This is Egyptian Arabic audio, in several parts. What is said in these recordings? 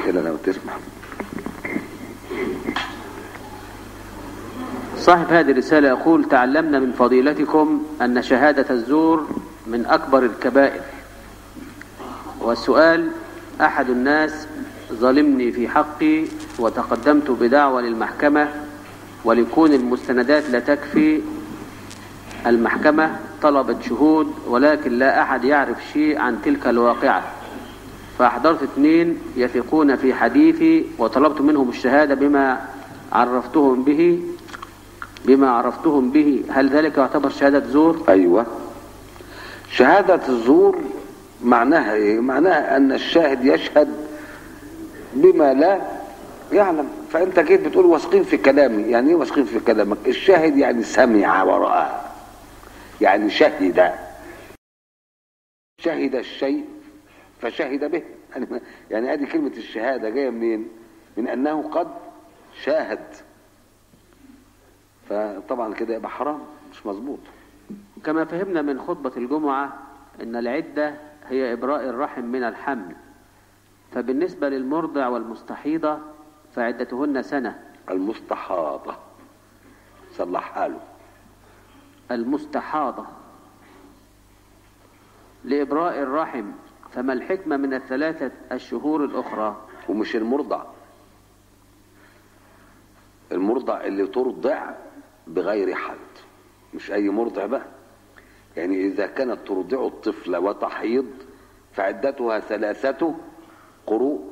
مشكلة لو تسمع صاحب هذه الرسالة يقول تعلمنا من فضيلتكم أن شهادة الزور من أكبر الكبائر والسؤال أحد الناس ظلمني في حقي وتقدمت بدعوى للمحكمة ولكون المستندات لا تكفي المحكمة طلبت شهود ولكن لا أحد يعرف شيء عن تلك الواقعة فأحضرت اثنين يثقون في حديثي وطلبت منهم الشهادة بما عرفتهم به بما عرفتهم به هل ذلك يعتبر شهادة زور؟ أيوة شهادة الزور معناها إيه؟ معناها أن الشاهد يشهد بما لا يعلم فأنت جيت بتقول واثقين في كلامي يعني إيه واثقين في كلامك الشاهد يعني سمع ورأى يعني شهد شهد الشيء فشهد به يعني يعني ادي كلمة الشهادة جاية منين من انه قد شاهد فطبعا كده يبقى حرام مش مظبوط كما فهمنا من خطبة الجمعة أن العدة هي إبراء الرحم من الحمل فبالنسبة للمرضع والمستحيضة فعدتهن سنة المستحاضة صلح حاله المستحاضة لإبراء الرحم فما الحكمة من الثلاثة الشهور الأخرى ومش المرضع المرضع اللي ترضع بغير حد مش اي مرضع بقى يعني اذا كانت ترضع الطفل وتحيض فعدتها ثلاثة قروء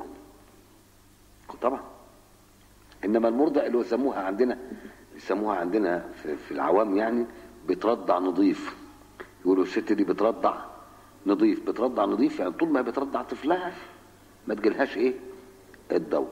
طبعا انما المرضع اللي يسموها عندنا يسموها عندنا في, في العوام يعني بترضع نظيف يقولوا الست دي بترضع نظيف بترضع نظيف يعني طول ما هي بترضع طفلها ما تجيلهاش ايه الدور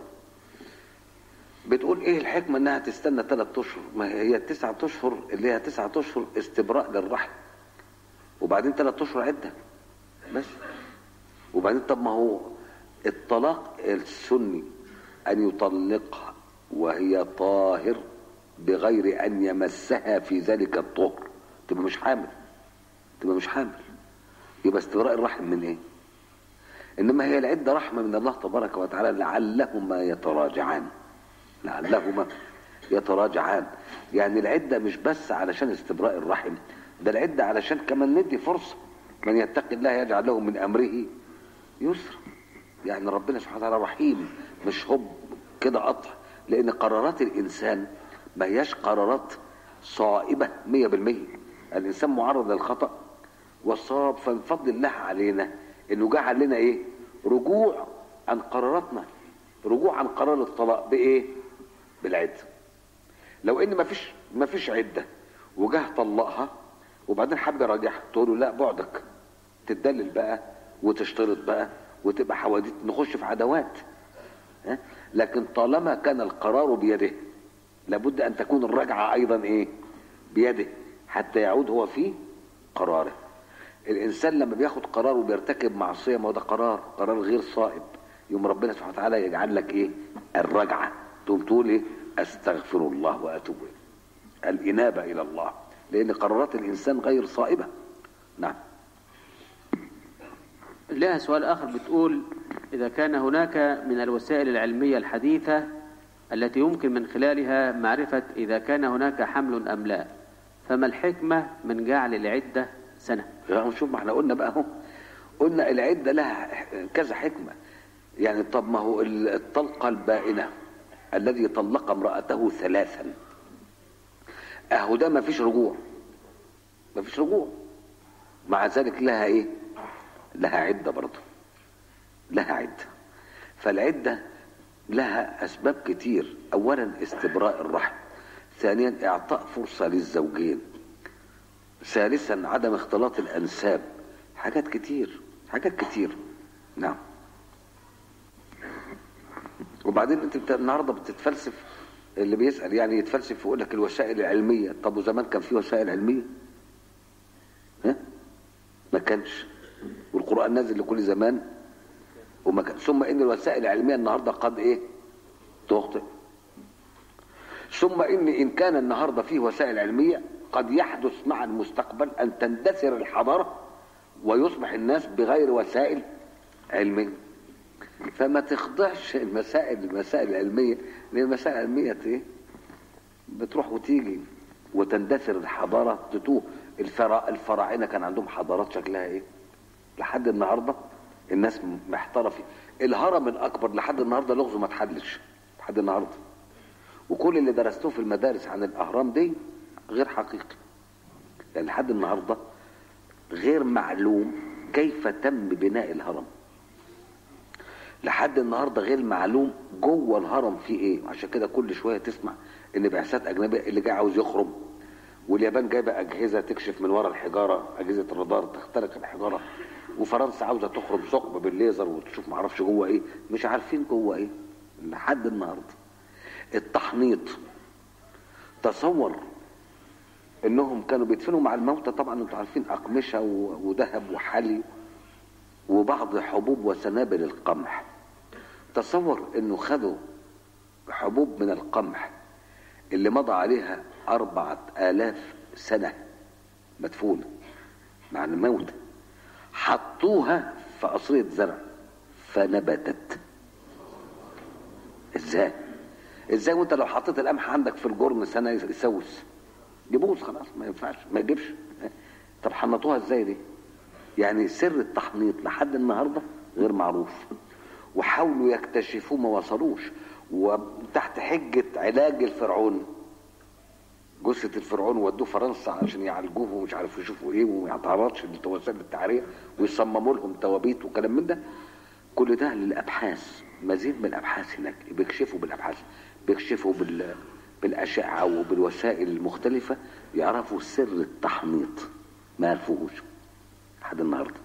بتقول ايه الحكمه انها تستنى ثلاث اشهر ما هي التسعة اشهر اللي هي تسعة اشهر استبراء للرحم وبعدين ثلاث اشهر عده بس وبعدين طب ما هو الطلاق السني ان يطلقها وهي طاهر بغير ان يمسها في ذلك الطهر تبقى مش حامل تبقى مش حامل يبقى استبراء الرحم من ايه انما هي العده رحمه من الله تبارك وتعالى لعلهما يتراجعان لعلهما يتراجعان يعني العده مش بس علشان استبراء الرحم ده العده علشان كمان ندي فرصه من يتقي الله يجعل له من امره يسرا يعني ربنا سبحانه وتعالى رحيم مش هب كده قطع لان قرارات الانسان ما هياش قرارات صائبه 100% الانسان معرض للخطأ والصواب فمن فضل الله علينا انه جعل لنا ايه رجوع عن قراراتنا رجوع عن قرار الطلاق بايه بالعده لو ان مفيش مفيش عده وجه طلقها وبعدين حب يراجعها تقول له لا بعدك تتدلل بقى وتشترط بقى وتبقى حواديت نخش في عداوات ها؟ لكن طالما كان القرار بيده لابد ان تكون الرجعه ايضا ايه بيده حتى يعود هو في قراره الانسان لما بياخد قرار وبيرتكب معصيه ما هو ده قرار قرار غير صائب يوم ربنا سبحانه وتعالى يجعل لك ايه الرجعه تقوم تقول ايه استغفر الله واتوب اليه الانابه الى الله لان قرارات الانسان غير صائبه نعم لها سؤال آخر بتقول إذا كان هناك من الوسائل العلمية الحديثة التي يمكن من خلالها معرفة إذا كان هناك حمل أم لا فما الحكمة من جعل العدة سنة يعني شوف ما احنا قلنا بقى اهو قلنا العده لها كذا حكمه يعني طب ما هو الطلقه البائنه الذي طلق امراته ثلاثا اهو ده ما فيش رجوع ما فيش رجوع مع ذلك لها ايه لها عده برضه لها عده فالعده لها اسباب كتير اولا استبراء الرحم ثانيا اعطاء فرصه للزوجين ثالثا عدم اختلاط الانساب حاجات كتير حاجات كتير نعم وبعدين انت بت... النهارده بتتفلسف اللي بيسال يعني يتفلسف ويقول لك الوسائل العلميه طب وزمان كان في وسائل علميه ها ما كانش والقران نازل لكل زمان وما كان ثم ان الوسائل العلميه النهارده قد ايه تخطئ ثم ان ان كان النهارده فيه وسائل علميه قد يحدث مع المستقبل ان تندثر الحضاره ويصبح الناس بغير وسائل علميه فما تخضعش المسائل المسائل العلميه لان المسائل العلميه ايه بتروح وتيجي وتندثر الحضاره تتوه الفرا الفراعنه كان عندهم حضارات شكلها ايه لحد النهارده الناس محتاره فيه الهرم الاكبر لحد النهارده لغزه ما اتحلش لحد النهارده وكل اللي درستوه في المدارس عن الاهرام دي غير حقيقي يعني لحد النهارده غير معلوم كيف تم بناء الهرم لحد النهارده غير معلوم جوه الهرم في ايه عشان كده كل شويه تسمع ان بعثات اجنبيه اللي جاي عاوز يخرم واليابان جايبه اجهزه تكشف من ورا الحجاره اجهزه الرادار تخترق الحجاره وفرنسا عاوزه تخرم ثقب بالليزر وتشوف معرفش جوه ايه مش عارفين جوه ايه لحد النهارده التحنيط تصور انهم كانوا بيدفنوا مع الموتى طبعا انتوا عارفين اقمشه و- وذهب وحلي وبعض حبوب وسنابل القمح تصور انه خدوا حبوب من القمح اللي مضى عليها أربعة آلاف سنة مدفونة مع الموت حطوها في قصرية زرع فنبتت ازاي ازاي وانت لو حطيت القمح عندك في الجرن سنة يسوس يبوظ خلاص ما ينفعش ما يجيبش طب حنطوها ازاي دي يعني سر التحنيط لحد النهارده غير معروف وحاولوا يكتشفوه ما وصلوش وتحت حجة علاج الفرعون جثة الفرعون ودوه فرنسا عشان يعالجوه ومش عارف يشوفوا ايه وما يتعرضش للتوسل التعرية ويصمموا لهم توابيت وكلام من ده كل ده للابحاث مزيد من الابحاث هناك بيكشفوا بالابحاث بيكشفوا بال بالاشعه وبالوسائل المختلفه يعرفوا سر التحنيط ما عرفوهوش لحد النهارده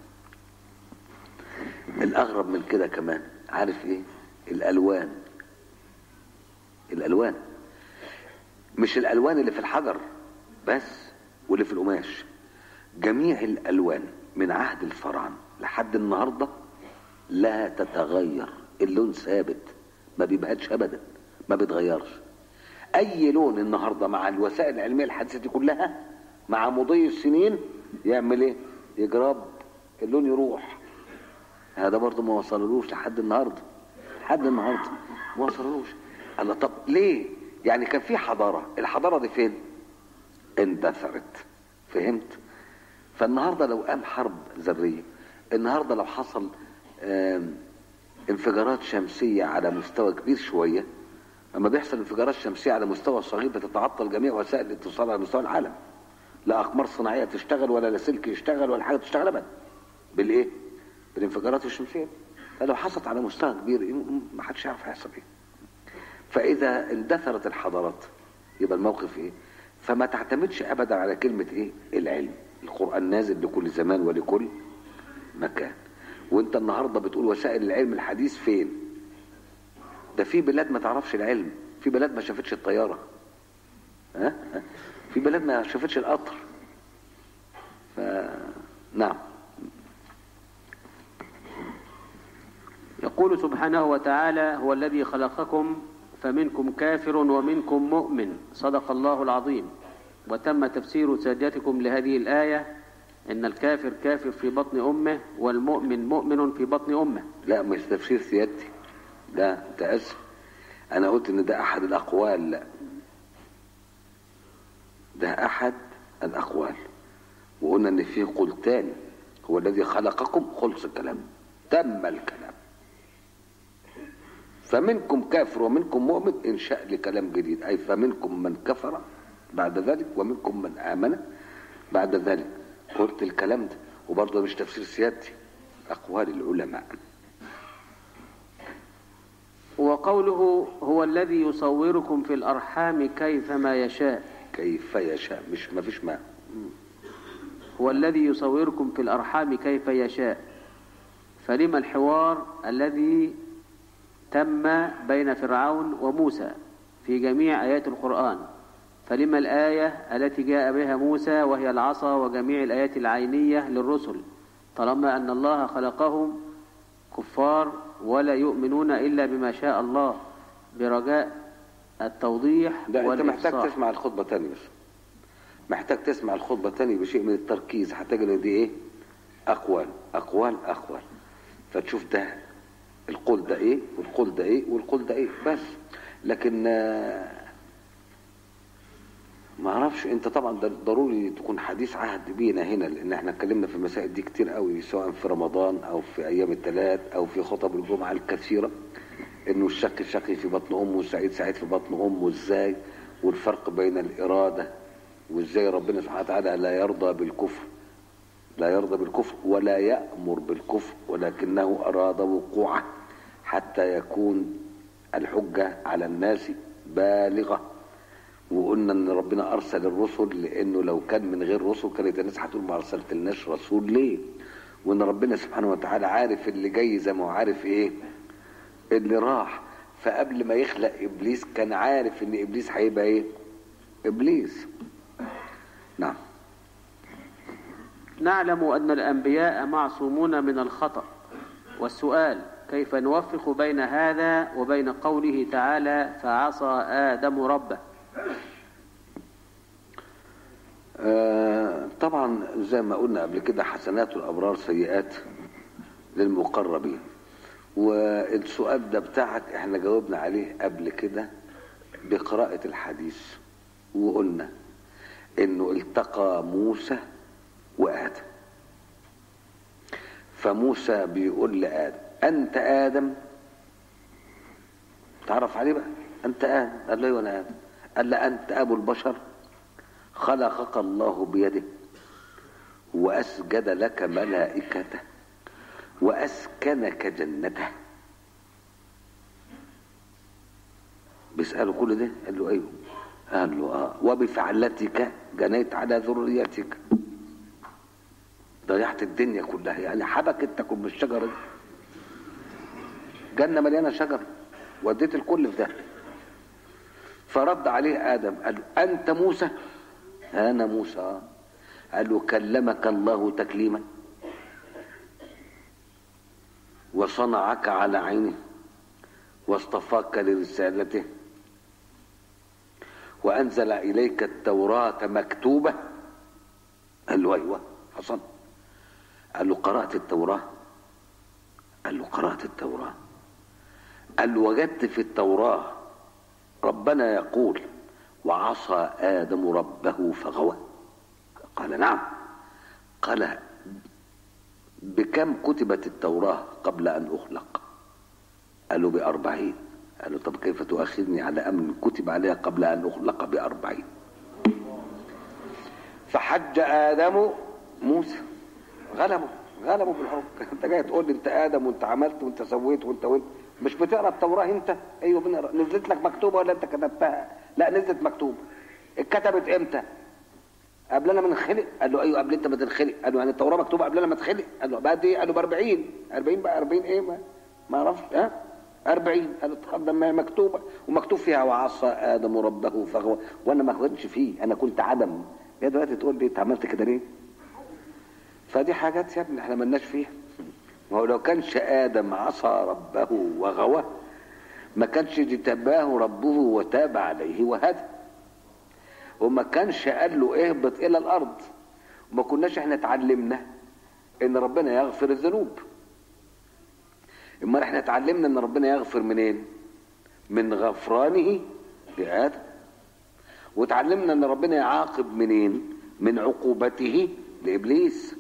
الاغرب من كده كمان عارف ايه الالوان الالوان مش الالوان اللي في الحجر بس واللي في القماش جميع الالوان من عهد الفراعنه لحد النهارده لا تتغير اللون ثابت ما بيبهتش ابدا ما بيتغيرش اي لون النهارده مع الوسائل العلميه الحديثه دي كلها مع مضي السنين يعمل ايه يجرب اللون يروح هذا برضه ما وصللوش لحد النهارده لحد النهارده ما وصللوش الله طب ليه يعني كان في حضاره الحضاره دي فين اندثرت فهمت فالنهارده لو قام حرب ذريه النهارده لو حصل آم، انفجارات شمسيه على مستوى كبير شويه اما بيحصل انفجارات شمسيه على مستوى صغير بتتعطل جميع وسائل الاتصال على مستوى العالم لا اقمار صناعيه تشتغل ولا لاسلك يشتغل ولا حاجه تشتغل ابدا بالايه بالانفجارات الشمسيه فلو حصلت على مستوى كبير م- ما حدش يعرف هيحصل ايه فاذا اندثرت الحضارات يبقى الموقف ايه فما تعتمدش ابدا على كلمه ايه العلم القران نازل لكل زمان ولكل مكان وانت النهارده بتقول وسائل العلم الحديث فين ده في بلاد ما تعرفش العلم في بلاد ما شافتش الطياره ها ها؟ في بلاد ما شافتش القطر ف نعم يقول سبحانه وتعالى هو الذي خلقكم فمنكم كافر ومنكم مؤمن صدق الله العظيم وتم تفسير سادتكم لهذه الآية إن الكافر كافر في بطن أمه والمؤمن مؤمن في بطن أمه لا مش تفسير سيادتي لا تأسف انا قلت ان ده احد الاقوال لا ده احد الاقوال وقلنا ان في قول تاني هو الذي خلقكم خلص الكلام تم الكلام فمنكم كافر ومنكم مؤمن انشاء لكلام جديد اي فمنكم من كفر بعد ذلك ومنكم من امن بعد ذلك قلت الكلام ده وبرضه مش تفسير سيادتي اقوال العلماء وقوله هو الذي يصوركم في الأرحام كيفما يشاء كيف يشاء مش ما فيش ما هو الذي يصوركم في الأرحام كيف يشاء فلما الحوار الذي تم بين فرعون وموسى في جميع آيات القرآن فلما الآية التي جاء بها موسى وهي العصا وجميع الآيات العينية للرسل طالما أن الله خلقهم كفار ولا يؤمنون إلا بما شاء الله برجاء التوضيح ده انت محتاج والإفصاح. تسمع الخطبه تاني بس محتاج تسمع الخطبه تاني بشيء من التركيز هتجد ان دي ايه اقوال اقوال اقوال فتشوف ده القول ده ايه والقول ده ايه والقول ده ايه بس لكن آه، ما اعرفش انت طبعا ده ضروري تكون حديث عهد بينا هنا لان احنا اتكلمنا في المسائل دي كتير قوي سواء في رمضان او في ايام الثلاث او في خطب الجمعه الكثيره انه الشق شقي في بطن امه والسعيد سعيد في بطن امه ازاي والفرق بين الاراده وازاي ربنا سبحانه وتعالى لا يرضى بالكفر لا يرضى بالكفر ولا يأمر بالكفر ولكنه أراد وقوعه حتى يكون الحجة على الناس بالغة وقلنا ان ربنا ارسل الرسل لانه لو كان من غير رسل كانت الناس هتقول ما ارسلتلناش رسول ليه وان ربنا سبحانه وتعالى عارف اللي جاي زي ما هو عارف ايه اللي راح فقبل ما يخلق ابليس كان عارف ان ابليس هيبقى ايه ابليس نعم نعلم أن الأنبياء معصومون من الخطأ والسؤال كيف نوفق بين هذا وبين قوله تعالى فعصى آدم ربه آه، طبعا زي ما قلنا قبل كده حسنات الابرار سيئات للمقربين والسؤال ده بتاعك احنا جاوبنا عليه قبل كده بقراءة الحديث وقلنا انه التقى موسى وادم فموسى بيقول لادم انت ادم تعرف عليه بقى انت ادم قال له ايوه انا ادم قال له انت ابو البشر خلقك الله بيده وأسجد لك ملائكته وأسكنك جنته بيسأله كل ده قال له أيوه قال له آه وبفعلتك جنيت على ذريتك ضيعت الدنيا كلها يعني حبكت تاكل من الشجرة دي جنة مليانة شجر وديت الكل في ده فرد عليه آدم قال له أنت موسى أنا موسى قال له كلمك الله تكليما وصنعك على عينه واصطفاك لرسالته وأنزل إليك التوراة مكتوبة قال له أيوة حصل قال له قرأت التوراة قال له قرأت التوراة قال له وجدت في التوراة ربنا يقول وعصى آدم ربه فغوى قال نعم قال بكم كتبت التوراة قبل أن أخلق قالوا بأربعين قالوا طب كيف تؤاخذني على أمر كتب عليها قبل أن أخلق بأربعين فحج آدم موسى غلبه غلبه بالحكم انت جاي تقول لي انت ادم وانت عملت وانت سويت وانت وانت مش بتقرا التوراه انت ايوه بنقرا نزلت لك مكتوبه ولا انت كتبتها لا نزلت مكتوبه اتكتبت امتى قبل انا ما نخلق قال له ايوه قبل انت ما تنخلق قال له يعني التوراه مكتوبه قبل انا ما اتخلق قال له بعد ايه قال له ب 40 40 بقى 40 ايه ما ما اعرفش ها 40 قال له طب ما هي مكتوبه ومكتوب فيها وعصى ادم ربه فغوى وانا ما كنتش فيه انا كنت عدم يا دلوقتي تقول لي انت عملت كده ليه فدي حاجات يا ابني احنا ملناش فيها ما هو لو كانش ادم عصى ربه وغوى ما كانش اجتباه ربه وتاب عليه وهدى وما كانش قال له اهبط الى الارض وما كناش احنا اتعلمنا ان ربنا يغفر الذنوب اما احنا اتعلمنا ان ربنا يغفر منين من غفرانه لادم وتعلمنا ان ربنا يعاقب منين من عقوبته لابليس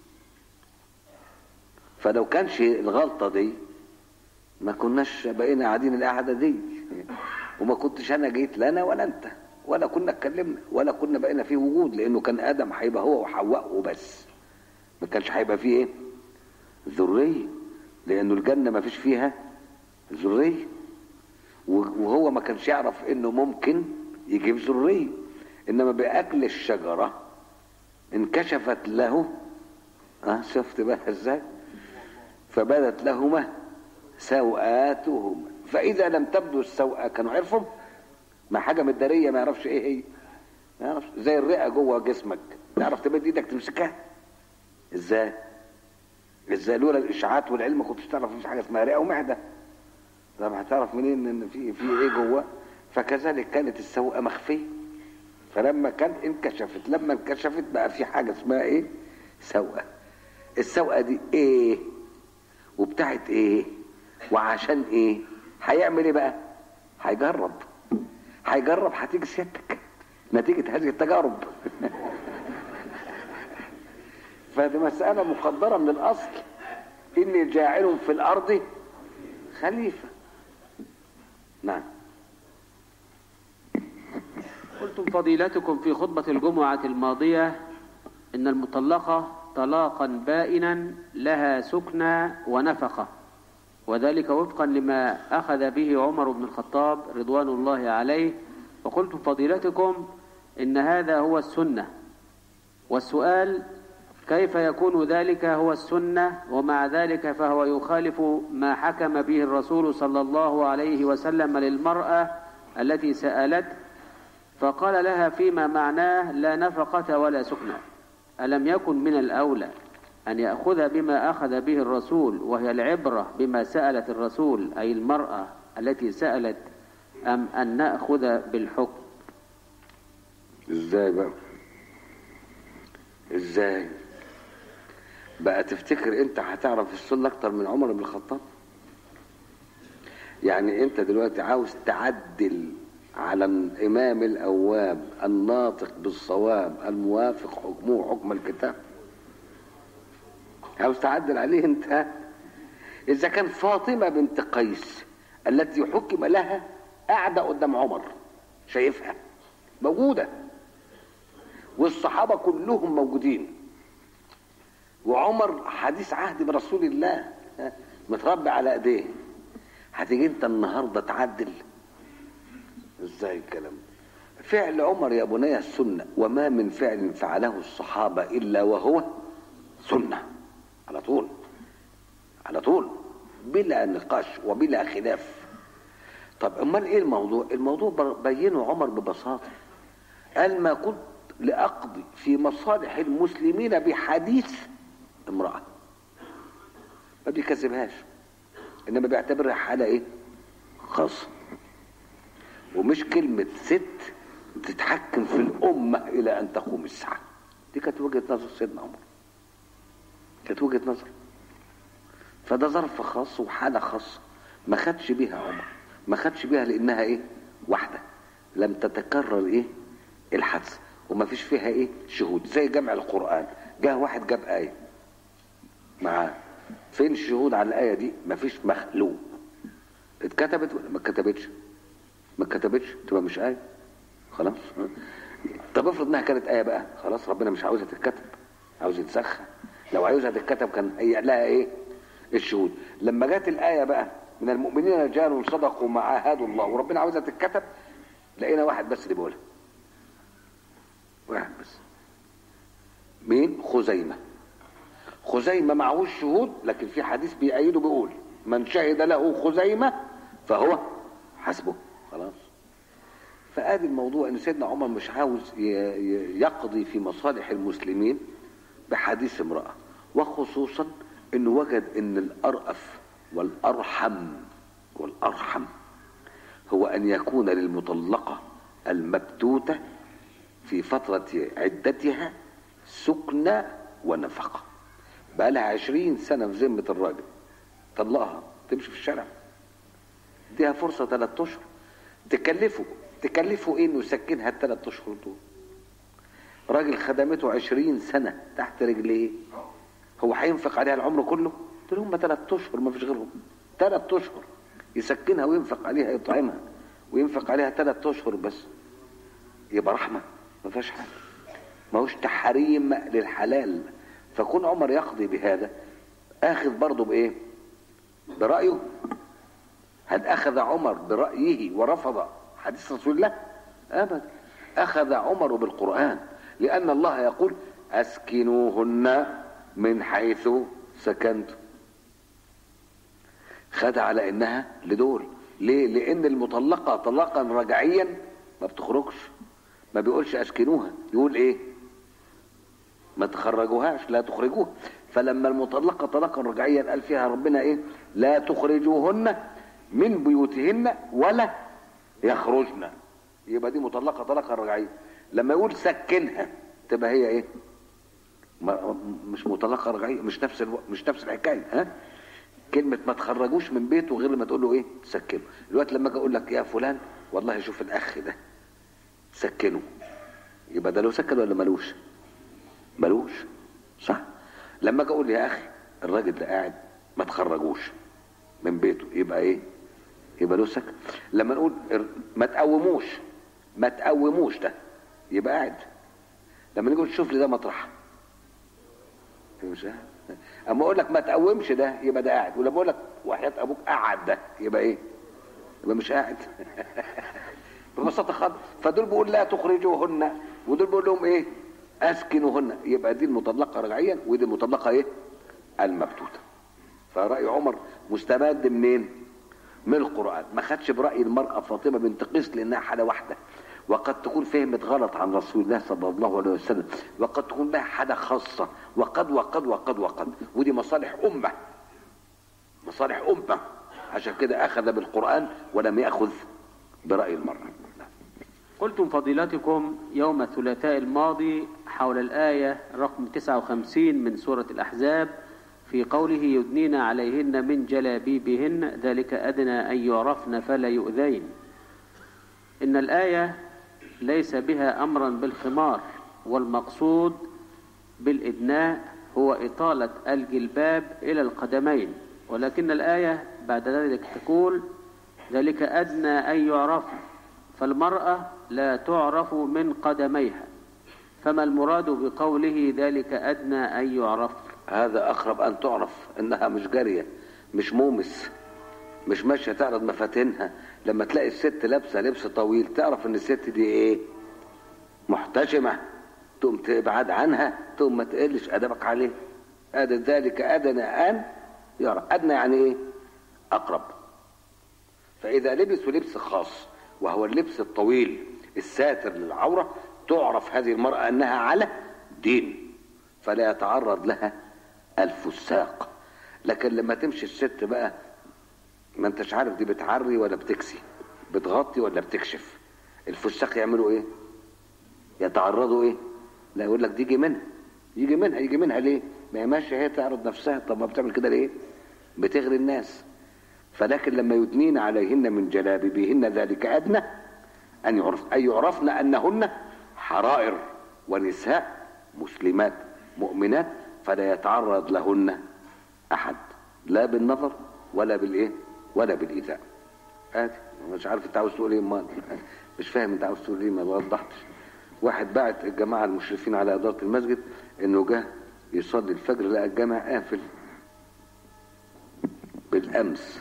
فلو كانش الغلطه دي ما كناش بقينا قاعدين القعده دي وما كنتش انا جيت لا انا ولا انت ولا كنا اتكلمنا ولا كنا بقينا فيه وجود لانه كان ادم هيبقى هو وحواء وبس ما كانش هيبقى فيه ايه ذريه لانه الجنه ما فيش فيها ذريه وهو ما كانش يعرف انه ممكن يجيب ذريه انما باكل الشجره انكشفت له اه شفت بقى ازاي فبدت لهما سوآتهما فإذا لم تبدو السوءة كانوا عرفوا ما حاجة مدارية ما يعرفش ايه هي ما يعرفش زي الرئة جوه جسمك تعرف تمد ايدك تمسكها ازاي ازاي لولا الاشاعات والعلم ما كنتش تعرف مفيش حاجة اسمها رئة ومعدة طب هتعرف منين ان في في ايه جوه فكذلك كانت السوءة مخفية فلما كان انكشفت لما انكشفت بقى في حاجة اسمها ايه سوءة السوءة دي ايه وبتاعت ايه وعشان ايه هيعمل ايه بقى هيجرب هيجرب هتيجي سيادتك نتيجة هذه التجارب فدي مسألة مقدرة من الأصل إني جاعل في الأرض خليفة نعم قلتم فضيلتكم في خطبة الجمعة الماضية إن المطلقة طلاقا بائنا لها سكنى ونفقة وذلك وفقا لما أخذ به عمر بن الخطاب رضوان الله عليه وقلتم فضيلتكم إن هذا هو السنة والسؤال كيف يكون ذلك هو السنة ومع ذلك فهو يخالف ما حكم به الرسول صلى الله عليه وسلم للمرأة التي سألت فقال لها فيما معناه لا نفقة ولا سكنى ألم يكن من الأولى أن يأخذ بما أخذ به الرسول وهي العبرة بما سألت الرسول أي المرأة التي سألت أم أن نأخذ بالحكم ازاي بقى ازاي بقى تفتكر انت هتعرف السنة اكتر من عمر بن الخطاب يعني انت دلوقتي عاوز تعدل على الامام الاواب الناطق بالصواب الموافق حكمه حكم الكتاب عاوز تعدل عليه انت اذا كان فاطمة بنت قيس التي حكم لها قاعدة قدام عمر شايفها موجودة والصحابة كلهم موجودين وعمر حديث عهد برسول الله متربي على ايديه هتيجي انت النهارده تعدل ازاي الكلام فعل عمر يا بني السنة وما من فعل فعله الصحابة إلا وهو سنة على طول على طول بلا نقاش وبلا خلاف طب امال ايه الموضوع الموضوع بينه عمر ببساطة قال ما كنت لأقضي في مصالح المسلمين بحديث امرأة ما بيكذبهاش انما بيعتبرها حالة ايه خاصة ومش كلمة ست تتحكم في الأمة إلى أن تقوم الساعة دي كانت وجهة نظر سيدنا عمر كانت وجهة نظر فده ظرف خاص وحالة خاصة ما خدش بيها عمر ما خدش بيها لأنها إيه واحدة لم تتكرر إيه الحدث وما فيش فيها إيه شهود زي جمع القرآن جاء واحد جاب آية معاه فين الشهود على الآية دي ما فيش مخلوق اتكتبت ولا ما اتكتبتش ما اتكتبتش تبقى مش آية خلاص طب افرض انها كانت آية بقى خلاص ربنا مش عاوزها تتكتب عاوز يتسخن لو عاوزها تتكتب كان هي لها ايه الشهود لما جت الآية بقى من المؤمنين رجال صدقوا ما عاهدوا الله وربنا عاوزها تتكتب لقينا واحد بس اللي بيقولها واحد بس مين خزيمة خزيمة معهوش شهود لكن في حديث بيأيده بيقول من شهد له خزيمة فهو حسبه خلاص فادي الموضوع ان سيدنا عمر مش عاوز يقضي في مصالح المسلمين بحديث امرأة وخصوصا انه وجد ان الارأف والارحم والارحم هو ان يكون للمطلقة المبتوتة في فترة عدتها سكنى ونفقة بقى لها عشرين سنة في ذمة الراجل طلقها تمشي في الشارع اديها فرصة ثلاث اشهر تكلفه تكلفه ايه انه يسكنها الثلاث اشهر دول راجل خدمته عشرين سنة تحت رجليه هو هينفق عليها العمر كله دول هم ثلاث اشهر ما فيش غيرهم ثلاث اشهر يسكنها وينفق عليها يطعمها وينفق عليها ثلاث اشهر بس يبقى رحمة ما فيهاش حاجة ما هوش تحريم للحلال فكون عمر يقضي بهذا اخذ برضه بايه برأيه هل أخذ عمر برأيه ورفض حديث رسول الله أبدا أخذ عمر بالقرآن لأن الله يقول أسكنوهن من حيث سكنتم خد على إنها لدول ليه لأن المطلقة طلاقا رجعيا ما بتخرجش ما بيقولش أسكنوها يقول إيه ما تخرجوهاش لا تخرجوها فلما المطلقة طلاقا رجعيا قال فيها ربنا إيه لا تخرجوهن من بيوتهن ولا يخرجن يبقى دي مطلقه طلاقا رجعيه لما يقول سكنها تبقى هي ايه ما مش مطلقه رجعيه مش نفس الو... مش نفس الحكايه ها كلمة ما تخرجوش من بيته غير لما تقول له ايه سكنه الوقت لما اجي اقول لك يا فلان والله شوف الاخ ده سكنه يبقى ده له سكن ولا ملوش ملوش صح لما اجي اقول يا اخي الراجل ده قاعد ما تخرجوش من بيته يبقى ايه يبقى له سكن لما نقول ار- ما تقوموش ما تقوموش ده يبقى قاعد لما نيجي نشوف لي ده مطرح مش قاعد اما اقول لك ما تقومش ده يبقى ده قاعد ولما اقول لك وحياة ابوك قعد ده يبقى ايه يبقى مش قاعد ببساطه خالص فدول بيقول لا تخرجوهن ودول بيقول لهم ايه اسكنوهن يبقى دي المطلقه رجعيا ودي المطلقه ايه المبتوته فرأي عمر مستمد منين من القرآن ما خدش برأي المرأة فاطمة بنت قيس لأنها حالة واحدة وقد تكون فهمت غلط عن رسول الله صلى الله عليه وسلم وقد تكون لها حالة خاصة وقد وقد وقد وقد ودي مصالح أمة مصالح أمة عشان كده أخذ بالقرآن ولم يأخذ برأي المرأة قلتم فضيلتكم يوم الثلاثاء الماضي حول الآية رقم 59 من سورة الأحزاب في قوله يدنين عليهن من جلابيبهن ذلك أدنى أن يعرفن فلا يؤذين إن الآية ليس بها أمرا بالخمار والمقصود بالإدناء هو إطالة الجلباب إلى القدمين ولكن الآية بعد ذلك تقول ذلك أدنى أن يعرفن فالمرأة لا تعرف من قدميها فما المراد بقوله ذلك أدنى أن يعرف هذا أقرب أن تعرف إنها مش جارية مش مومس مش ماشية تعرض مفاتنها لما تلاقي الست لابسة لبس طويل تعرف إن الست دي إيه محتشمة تقوم تبعد عنها تقوم ما تقلش أدبك عليه هذا ذلك أدنى أن يعرف أدنى يعني إيه أقرب فإذا لبسوا لبس خاص وهو اللبس الطويل الساتر للعورة تعرف هذه المرأة أنها على دين فلا يتعرض لها الفساق لكن لما تمشي الست بقى ما انتش عارف دي بتعري ولا بتكسي بتغطي ولا بتكشف الفساق يعملوا ايه يتعرضوا ايه لا يقول لك دي يجي منها يجي منها يجي منها ليه ما هي ماشيه هي تعرض نفسها طب ما بتعمل كده ليه بتغري الناس فلكن لما يدنين عليهن من جلابيبهن ذلك ادنى ان يعرف ان يعرفن انهن حرائر ونساء مسلمات مؤمنات فلا يتعرض لهن احد لا بالنظر ولا بالايه ولا بالايذاء عادي مش عارف انت عاوز تقول ايه امال مش فاهم انت عاوز تقول ايه ما وضحتش واحد بعت الجماعه المشرفين على اداره المسجد انه جه يصلي الفجر لقى الجامع قافل بالامس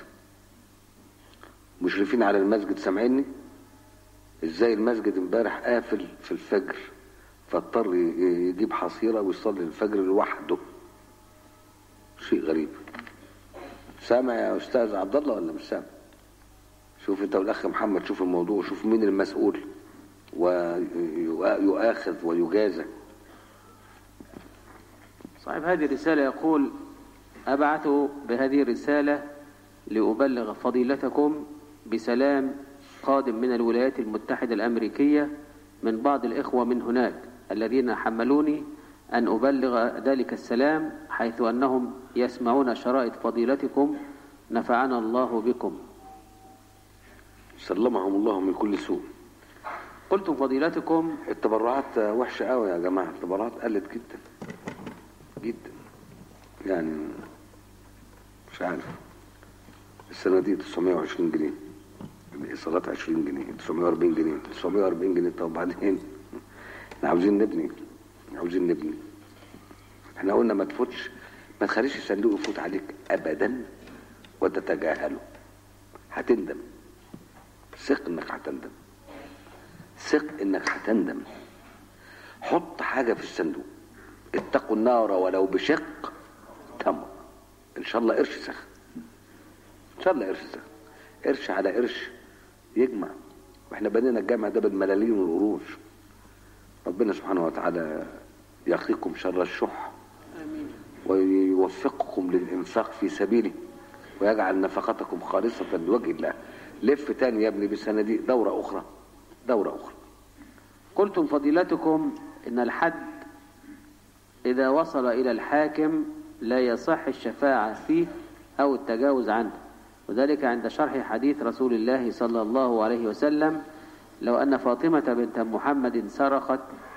مشرفين على المسجد سامعيني ازاي المسجد امبارح قافل في الفجر فاضطر يجيب حصيره ويصلي الفجر لوحده شيء غريب سامع يا استاذ عبد الله ولا مش سامع شوف انت والاخ محمد شوف الموضوع شوف مين المسؤول ويؤاخذ ويجازى صاحب هذه الرسالة يقول أبعث بهذه الرسالة لأبلغ فضيلتكم بسلام قادم من الولايات المتحدة الأمريكية من بعض الإخوة من هناك الذين حملوني أن أبلغ ذلك السلام حيث أنهم يسمعون شرائط فضيلتكم نفعنا الله بكم سلمهم الله من كل سوء قلتم فضيلتكم التبرعات وحشة قوي يا جماعة التبرعات قلت جدا جدا يعني مش عارف السنة دي 920 جنيه الإيصالات 20 جنيه 940 جنيه 940 جنيه طب بعدين احنا عاوزين نبني عاوزين نبني احنا قلنا ما تفوتش ما تخليش الصندوق يفوت عليك ابدا وتتجاهله هتندم ثق انك هتندم ثق انك هتندم حط حاجة في الصندوق اتقوا النار ولو بشق تمر ان شاء الله قرش سخن ان شاء الله قرش سخن قرش على قرش يجمع واحنا بنينا الجامع ده بالملالين والقروش ربنا سبحانه وتعالى يقيكم شر الشح ويوفقكم للإنفاق في سبيله ويجعل نفقتكم خالصة لوجه الله لف تاني يا ابني بالصناديق دورة أخرى دورة أخرى قلتم فضيلتكم إن الحد إذا وصل إلى الحاكم لا يصح الشفاعة فيه أو التجاوز عنه وذلك عند شرح حديث رسول الله صلى الله عليه وسلم لو أن فاطمة بنت محمد سرقت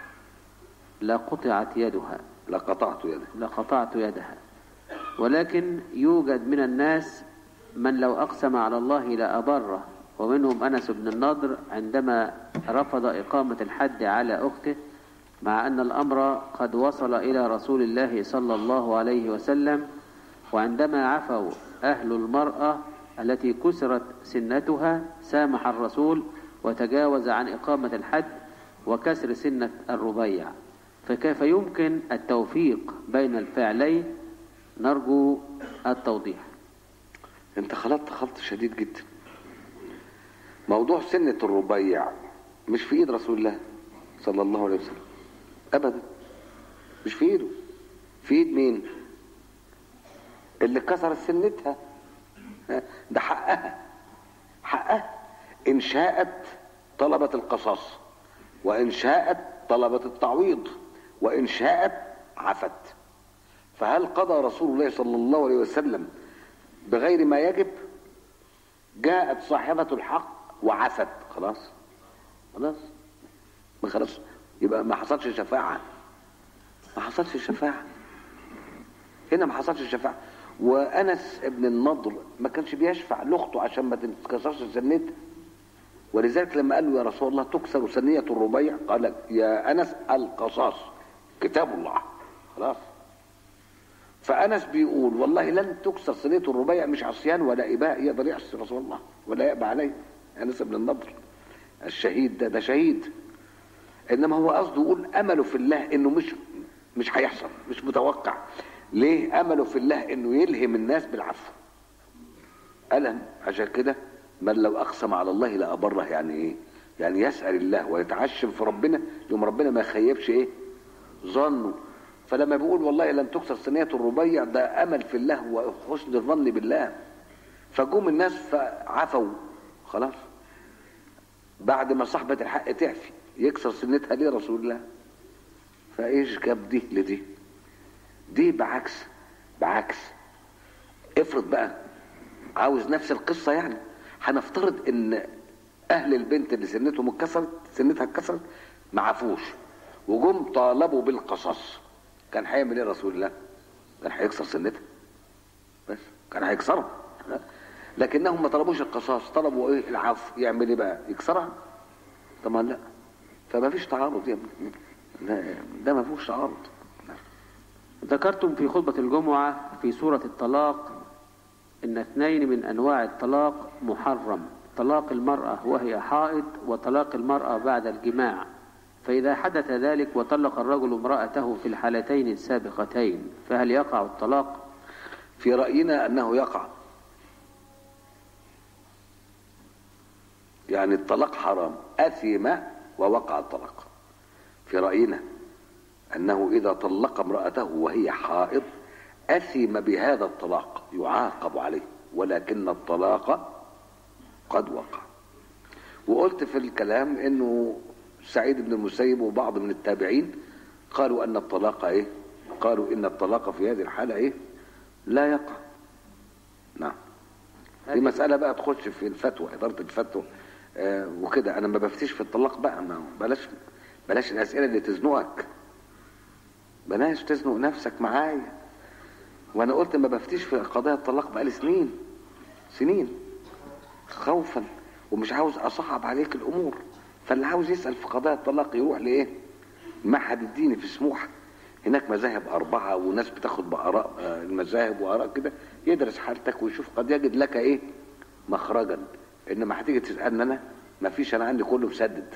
لقطعت يدها لقطعت يده لقطعت يدها ولكن يوجد من الناس من لو أقسم على الله لأبره ومنهم أنس بن النضر عندما رفض إقامة الحد على أخته مع أن الأمر قد وصل إلى رسول الله صلى الله عليه وسلم وعندما عفوا أهل المرأة التي كسرت سنتها سامح الرسول وتجاوز عن إقامة الحد وكسر سنة الربيع فكيف يمكن التوفيق بين الفعلين نرجو التوضيح انت خلطت خلط شديد جدا موضوع سنة الربيع مش في ايد رسول الله صلى الله عليه وسلم ابدا مش في ايده في ايد مين اللي كسرت سنتها ده حقها حقها ان شاءت طلبت القصاص وان شاءت طلبت التعويض وان شاءت عفت فهل قضى رسول الله صلى الله عليه وسلم بغير ما يجب جاءت صاحبة الحق وعفت خلاص خلاص ما خلاص يبقى ما حصلش شفاعة ما حصلش شفاعة هنا ما حصلش شفاعة وأنس ابن النضر ما كانش بيشفع لأخته عشان ما تتكسرش سنتها ولذلك لما قال له يا رسول الله تكسر سنية الربيع قال يا أنس القصاص كتاب الله خلاص فأنس بيقول والله لن تكسر سنية الربيع مش عصيان ولا إباء يقدر يعصي رسول الله ولا يأبى عليه أنس بن النضر الشهيد ده ده شهيد إنما هو قصده يقول أمله في الله إنه مش مش هيحصل مش متوقع ليه أمله في الله إنه يلهم الناس بالعفو ألم عشان كده من لو أقسم على الله لأبره يعني إيه يعني يسأل الله ويتعشم في ربنا يوم ربنا ما يخيبش إيه ظنه فلما بيقول والله لن تكسر صينية الربيع ده أمل في الله وحسن الظن بالله فجم الناس فعفوا خلاص بعد ما صاحبة الحق تعفي يكسر سنتها ليه رسول الله فايش جاب دي لدي دي بعكس بعكس افرض بقى عاوز نفس القصة يعني هنفترض ان اهل البنت اللي سنتهم اتكسرت سنتها اتكسرت ما عفوش وجم طالبوا بالقصاص كان هيعمل ايه رسول الله كان هيكسر سنتها بس كان هيكسرها لكنهم ما طلبوش القصاص طلبوا ايه العفو يعمل ايه بقى يكسرها طبعا لا فما فيش تعارض يا ابني ده ما فيهوش تعارض ذكرتم في خطبة الجمعة في سورة الطلاق إن اثنين من أنواع الطلاق محرم طلاق المرأة وهي حائض وطلاق المرأة بعد الجماع فإذا حدث ذلك وطلق الرجل امرأته في الحالتين السابقتين فهل يقع الطلاق في رأينا أنه يقع يعني الطلاق حرام أثم ووقع الطلاق في رأينا أنه إذا طلق امرأته وهي حائض أثم بهذا الطلاق يعاقب عليه ولكن الطلاق قد وقع وقلت في الكلام أنه سعيد بن المسيب وبعض من التابعين قالوا أن الطلاق إيه قالوا إن الطلاق في هذه الحالة إيه لا يقع نعم دي مسألة بقى تخش في الفتوى إدارة الفتوى آه وكده أنا ما بفتيش في الطلاق بقى ما بلاش بلاش الأسئلة اللي تزنقك بلاش تزنق نفسك معايا وأنا قلت ما بفتيش في قضايا الطلاق بقالي سنين سنين خوفا ومش عاوز أصعب عليك الأمور فاللي عاوز يسأل في قضايا الطلاق يروح لإيه معهد الديني في سموحة هناك مذاهب أربعة وناس بتاخد بآراء المذاهب وآراء كده يدرس حالتك ويشوف قد يجد لك إيه مخرجا إنما هتيجي تسألني أنا ما فيش أنا عندي كله مسدد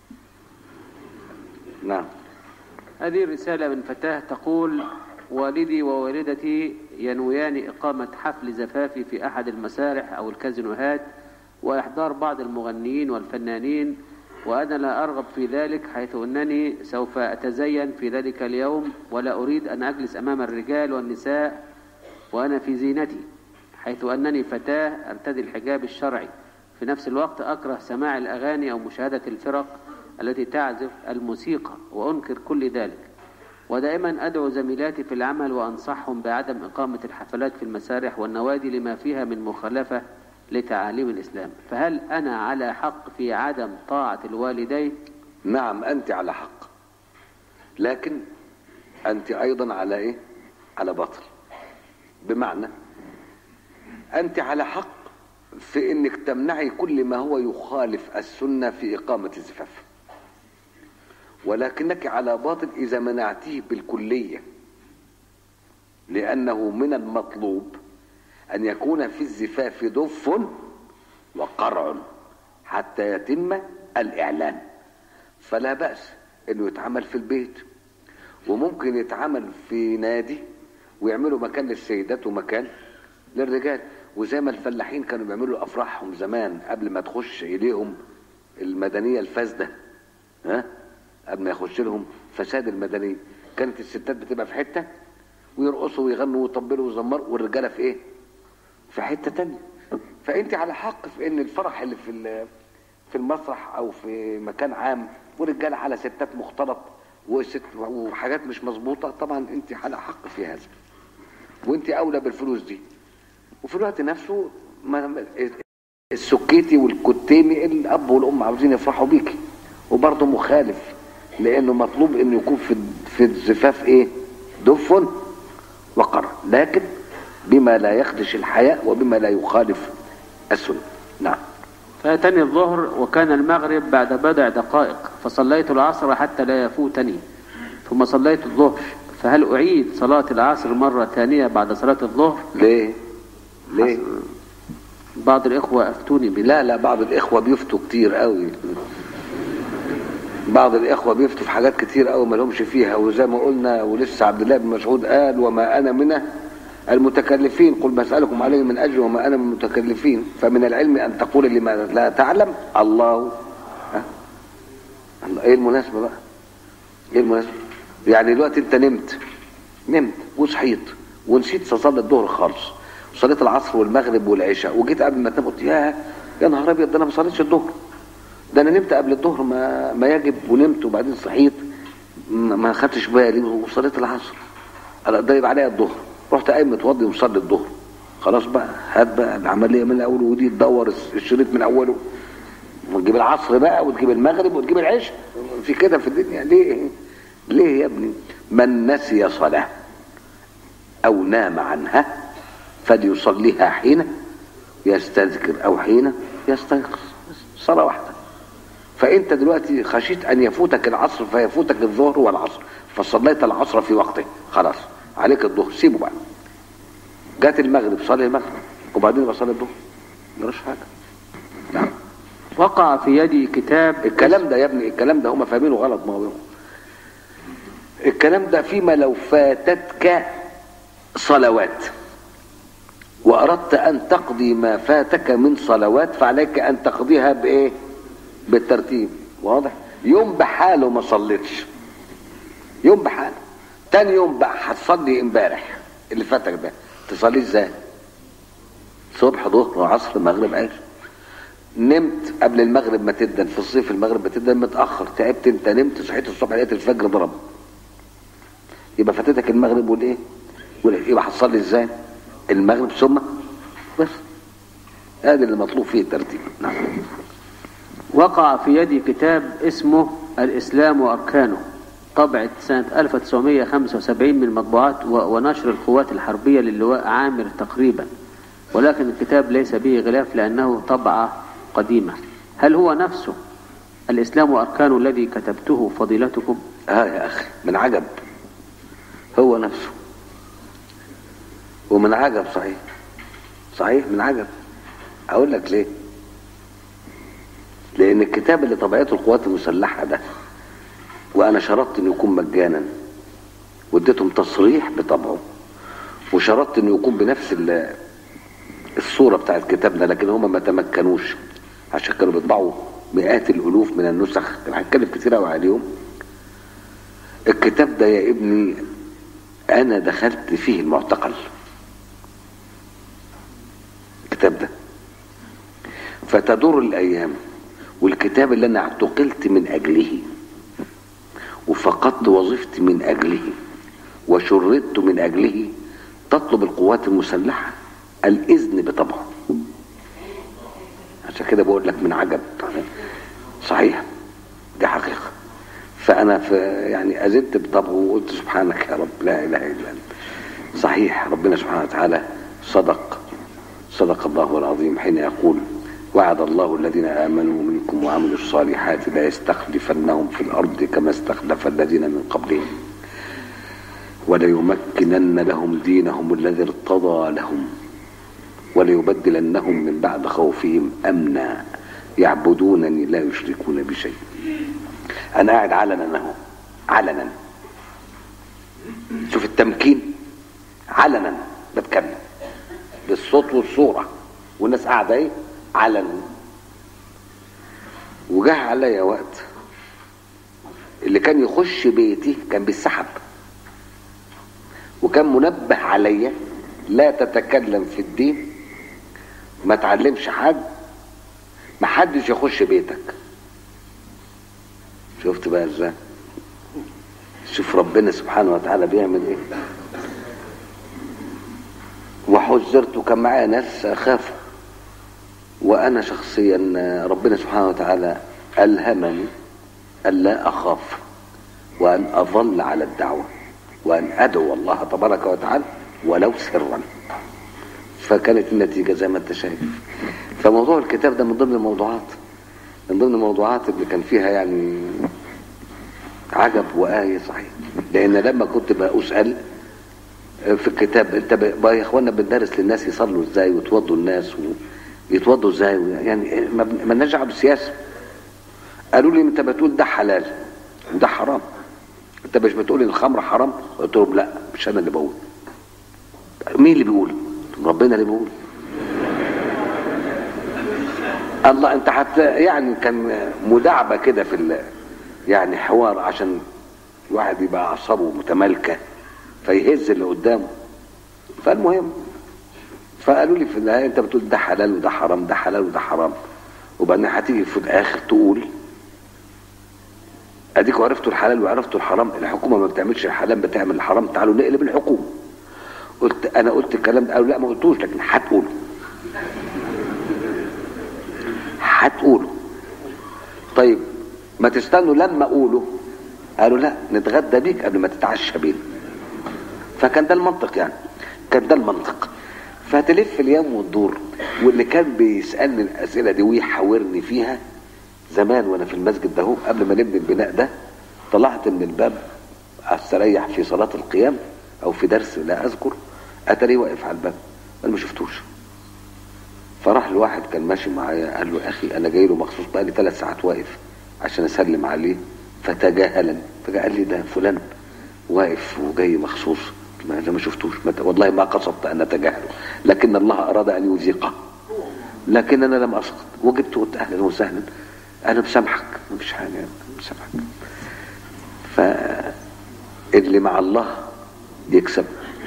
نعم هذه الرسالة من فتاة تقول والدي ووالدتي ينويان إقامة حفل زفافي في أحد المسارح أو الكازينوهات وإحضار بعض المغنيين والفنانين وأنا لا أرغب في ذلك حيث أنني سوف أتزين في ذلك اليوم ولا أريد أن أجلس أمام الرجال والنساء وأنا في زينتي حيث أنني فتاة أرتدي الحجاب الشرعي في نفس الوقت أكره سماع الأغاني أو مشاهدة الفرق التي تعزف الموسيقى وأنكر كل ذلك ودائما أدعو زميلاتي في العمل وأنصحهم بعدم إقامة الحفلات في المسارح والنوادي لما فيها من مخالفة لتعاليم الإسلام فهل أنا على حق في عدم طاعة الوالدين نعم أنت على حق لكن أنت أيضا على إيه على باطل بمعنى أنت على حق في أنك تمنعي كل ما هو يخالف السنة في إقامة الزفاف ولكنك على باطل إذا منعتيه بالكلية لأنه من المطلوب أن يكون في الزفاف دف وقرع حتى يتم الإعلان فلا بأس أنه يتعمل في البيت وممكن يتعمل في نادي ويعملوا مكان للسيدات ومكان للرجال وزي ما الفلاحين كانوا بيعملوا افراحهم زمان قبل ما تخش اليهم المدنيه الفاسده ها قبل ما يخش لهم فساد المدنيه كانت الستات بتبقى في حته ويرقصوا ويغنوا ويطبلوا ويزمروا والرجاله في ايه؟ في حته تانية فانت على حق في ان الفرح اللي في ال- في المسرح او في مكان عام ورجاله على ستات مختلط وست وحاجات مش مظبوطه طبعا انت على حق في هذا وانت اولى بالفلوس دي وفي الوقت نفسه ما السكيتي والكتيمي الاب والام عاوزين يفرحوا بيكي وبرضه مخالف لانه مطلوب انه يكون في في الزفاف ايه دف وقر لكن بما لا يخدش الحياء وبما لا يخالف السنه نعم فأتني الظهر وكان المغرب بعد بضع دقائق فصليت العصر حتى لا يفوتني ثم صليت الظهر فهل أعيد صلاة العصر مرة ثانية بعد صلاة الظهر ليه ليه بعض الإخوة أفتوني بلا لا لا بعض الاخوه بيفتوا كتير قوي بعض الاخوه بيفتوا في حاجات كتير قوي ما لهمش فيها وزي ما قلنا ولسه عبد الله بن مسعود قال وما انا من المتكلفين قل بسالكم عليه من اجل وما انا من المتكلفين فمن العلم ان تقول لما لا تعلم الله ها؟ الله ايه المناسبه بقى ايه المناسبه يعني دلوقتي انت نمت نمت وصحيت ونسيت تصلي الظهر خالص وصليت العصر والمغرب والعشاء وجيت قبل ما تنام قلت يا يا نهار ابيض ده انا ما صليتش الظهر ده انا نمت قبل الظهر ما ما يجب ونمت وبعدين صحيت ما ما خدتش بالي وصليت العصر قال ده يبقى عليا الظهر رحت قايم متوضي ومصلي الظهر خلاص بقى هات بقى العمليه من الاول ودي تدور الشريط من اوله وتجيب العصر بقى وتجيب المغرب وتجيب العشاء في كده في الدنيا ليه ليه يا ابني من نسي صلاه او نام عنها فليصليها حين يستذكر او حين يستيقظ صلاه واحده فانت دلوقتي خشيت ان يفوتك العصر فيفوتك الظهر والعصر فصليت العصر في وقته خلاص عليك الظهر سيبه بقى جات المغرب صلي المغرب وبعدين يبقى صلي الظهر ملوش حاجه نعم وقع في يدي كتاب الكلام ده يا ابني الكلام ده هم فاهمينه غلط ما هو الكلام ده فيما لو فاتتك صلوات واردت ان تقضي ما فاتك من صلوات فعليك ان تقضيها بايه بالترتيب واضح يوم بحاله ما صليتش يوم بحاله تاني يوم بقى هتصلي امبارح اللي فاتك ده تصلي ازاي صبح ظهر وعصر مغرب عشاء نمت قبل المغرب ما تدن في الصيف المغرب بتدن متاخر تعبت انت نمت صحيت الصبح لقيت الفجر ضرب يبقى فاتتك المغرب والايه والعشاء. يبقى هتصلي ازاي المغرب ثم بس هذا اللي مطلوب فيه الترتيب نعم وقع في يدي كتاب اسمه الإسلام وأركانه طبعة سنة 1975 من مطبوعات و- ونشر القوات الحربية للواء عامر تقريبا ولكن الكتاب ليس به غلاف لأنه طبعة قديمة هل هو نفسه الإسلام وأركانه الذي كتبته فضيلتكم اه يا اخي من عجب هو نفسه ومن عجب صحيح صحيح من عجب اقول لك ليه لان الكتاب اللي طبعته القوات المسلحه ده وانا شرطت انه يكون مجانا واديتهم تصريح بطبعه وشرطت انه يكون بنفس ال- الصوره بتاعت كتابنا لكن هم ما تمكنوش عشان كانوا بيطبعوا مئات الالوف من النسخ كان هيتكلف كتير قوي عليهم الكتاب ده يا ابني انا دخلت فيه المعتقل الكتاب ده فتدور الايام والكتاب اللي انا اعتقلت من اجله وفقدت وظيفتي من أجله وشردت من أجله تطلب القوات المسلحة الإذن بطبعه عشان كده بقول لك من عجب صحيح دي حقيقة فأنا في يعني أزدت بطبعه وقلت سبحانك يا رب لا إله إلا أنت صحيح ربنا سبحانه وتعالى صدق صدق الله العظيم حين يقول وعد الله الذين آمنوا منكم وعملوا الصالحات لا يستخلفنهم في الأرض كما استخلف الذين من قبلهم وليمكنن لهم دينهم الذي ارتضى لهم وليبدلنهم من بعد خوفهم أمنا يعبدونني لا يشركون بشيء أنا قاعد علنا أهو علنا شوف التمكين علنا بتكلم بالصوت والصورة والناس قاعدة ايه علنا وجه عليا وقت اللي كان يخش بيتي كان بيسحب وكان منبه عليا لا تتكلم في الدين ما تعلمش حد ما حدش يخش بيتك شفت بقى ازاي شوف ربنا سبحانه وتعالى بيعمل ايه وحذرت وكان معايا ناس خافوا وانا شخصيا ربنا سبحانه وتعالى الهمني الا اخاف وان اظل على الدعوه وان ادعو الله تبارك وتعالى ولو سرا فكانت النتيجه زي ما انت شايف فموضوع الكتاب ده من ضمن الموضوعات من ضمن الموضوعات اللي كان فيها يعني عجب وآية صحيح لأن لما كنت بقى أسأل في الكتاب انت بقى يا اخوانا بندرس للناس يصلوا ازاي ويتوضوا الناس ويتوضوا ازاي يعني ما نرجع بالسياسه قالوا لي انت بتقول ده حلال وده حرام انت مش بتقول ان الخمر حرام قلت لهم لا مش انا اللي بقول مين اللي بيقول ربنا اللي بيقول الله انت حتى يعني كان مداعبه كده في ال... يعني حوار عشان الواحد يبقى اعصابه متمالكه فيهز اللي قدامه فالمهم فقالوا لي في النهايه انت بتقول ده حلال وده حرام ده حلال وده حرام وبعدين هتيجي في الاخر تقول اديكوا عرفتوا الحلال وعرفتوا الحرام الحكومه ما بتعملش الحلال بتعمل الحرام تعالوا نقلب الحكومه قلت انا قلت الكلام ده قالوا لا ما قلتوش لكن هتقوله هتقوله طيب ما تستنوا لما اقوله قالوا لا نتغدى بيك قبل ما تتعشى بينا فكان ده المنطق يعني كان ده المنطق فتلف اليوم وتدور واللي كان بيسالني الاسئله دي ويحاورني فيها زمان وانا في المسجد ده قبل ما نبني البناء ده طلعت من الباب استريح في صلاه القيام او في درس لا اذكر اتاري واقف على الباب انا ما شفتوش فراح الواحد كان ماشي معايا قال له يا اخي انا جاي له مخصوص بقى لي ثلاث ساعات واقف عشان اسلم عليه فتجاهلني فقال لي ده فلان واقف وجاي مخصوص ما انا ما شفتوش والله ما قصدت ان اتجاهله لكن الله اراد ان يذيقه لكن انا لم اسقط وجبت قلت اهلا وسهلا انا مسامحك مفيش حاجه مسامحك فاللي مع الله يكسب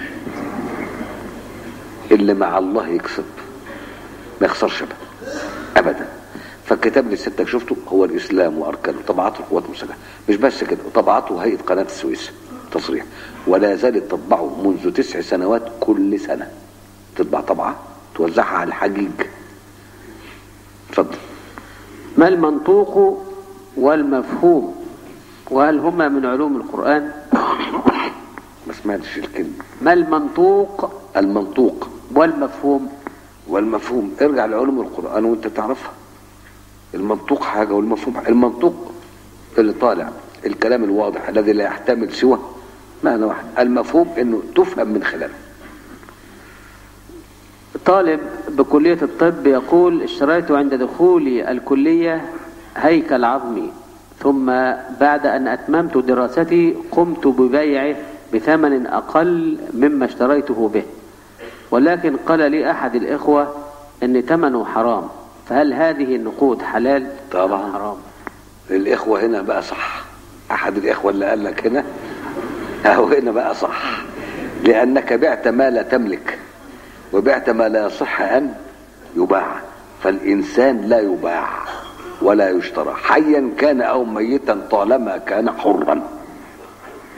اللي مع الله يكسب ما يخسرش ابدا ابدا فالكتاب اللي سيادتك شفته هو الاسلام واركانه طبعته القوات المسلحه مش بس كده طبعته هيئه قناه السويس تصريح ولا زالت تطبعه منذ تسع سنوات كل سنه تطبع طبعه توزعها على الحجيج اتفضل ما المنطوق والمفهوم وهل هما من علوم القرآن ما سمعتش الكلمه ما المنطوق المنطوق والمفهوم والمفهوم ارجع لعلوم القرآن وانت تعرفها المنطوق حاجة والمفهوم حاجة المنطوق اللي طالع الكلام الواضح الذي لا يحتمل سوى معنى واحد المفهوم انه تفهم من خلاله طالب بكلية الطب يقول اشتريت عند دخولي الكلية هيكل عظمي ثم بعد أن أتممت دراستي قمت ببيعه بثمن أقل مما اشتريته به ولكن قال لي أحد الإخوة أن ثمنه حرام فهل هذه النقود حلال طبعا. أم حرام الإخوة هنا بقى صح أحد الإخوة اللي قال لك هنا أهو هنا بقى صح لأنك بعت ما لا تملك وبعت ما لا يصح أن يباع فالإنسان لا يباع ولا يشترى حيا كان أو ميتا طالما كان حرا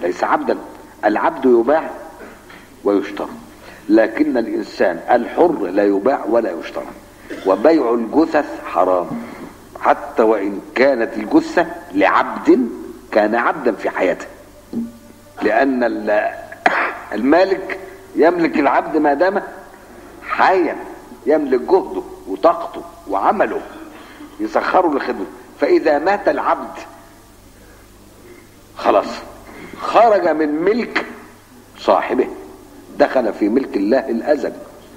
ليس عبدا العبد يباع ويشترى لكن الإنسان الحر لا يباع ولا يشترى وبيع الجثث حرام حتى وإن كانت الجثة لعبد كان عبدا في حياته لأن ال- المالك يملك العبد ما دام حيا يملك جهده وطاقته وعمله يسخره لخدمته فإذا مات العبد خلاص خرج من ملك صاحبه دخل في ملك الله الأزل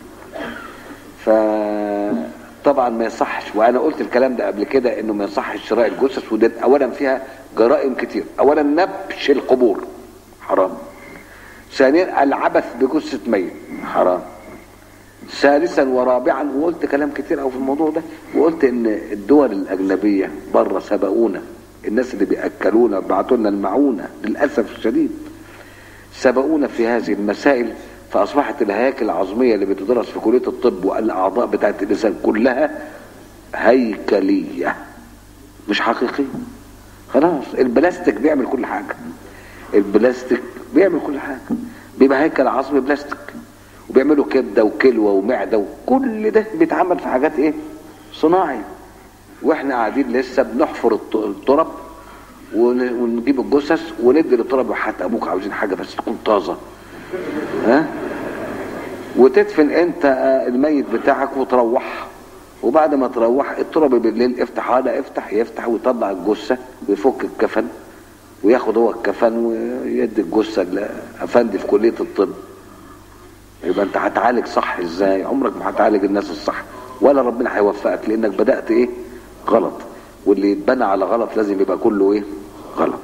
فطبعا ما يصحش وانا قلت الكلام ده قبل كده انه ما يصحش شراء الجثث وده اولا فيها جرائم كتير اولا نبش القبور حرام ثانيا العبث بجثة ميت حرام ثالثا ورابعا وقلت كلام كتير قوي في الموضوع ده وقلت ان الدول الاجنبيه بره سبقونا الناس اللي بياكلونا وبيبعتوا لنا المعونه للاسف الشديد سبقونا في هذه المسائل فاصبحت الهياكل العظميه اللي بتدرس في كليه الطب والاعضاء بتاعت الانسان كلها هيكليه مش حقيقيه خلاص البلاستيك بيعمل كل حاجه البلاستيك بيعمل كل حاجه بيبقى هيكل عظمي بلاستيك وبيعملوا كبده وكلوه ومعده وكل ده بيتعمل في حاجات ايه صناعي واحنا قاعدين لسه بنحفر الت- التراب ون- ونجيب الجثث وندي للتراب حتى ابوك عاوزين حاجه بس تكون طازه ها وتدفن انت آه، الميت بتاعك وتروح وبعد ما تروح التراب بالليل افتح هذا افتح يفتح ويطلع الجثه ويفك الكفن وياخد هو الكفن ويدي الجثه لافندي في كليه الطب يبقى انت هتعالج صح ازاي عمرك ما هتعالج الناس الصح ولا ربنا هيوفقك لانك بدات ايه غلط واللي يتبنى على غلط لازم يبقى كله ايه غلط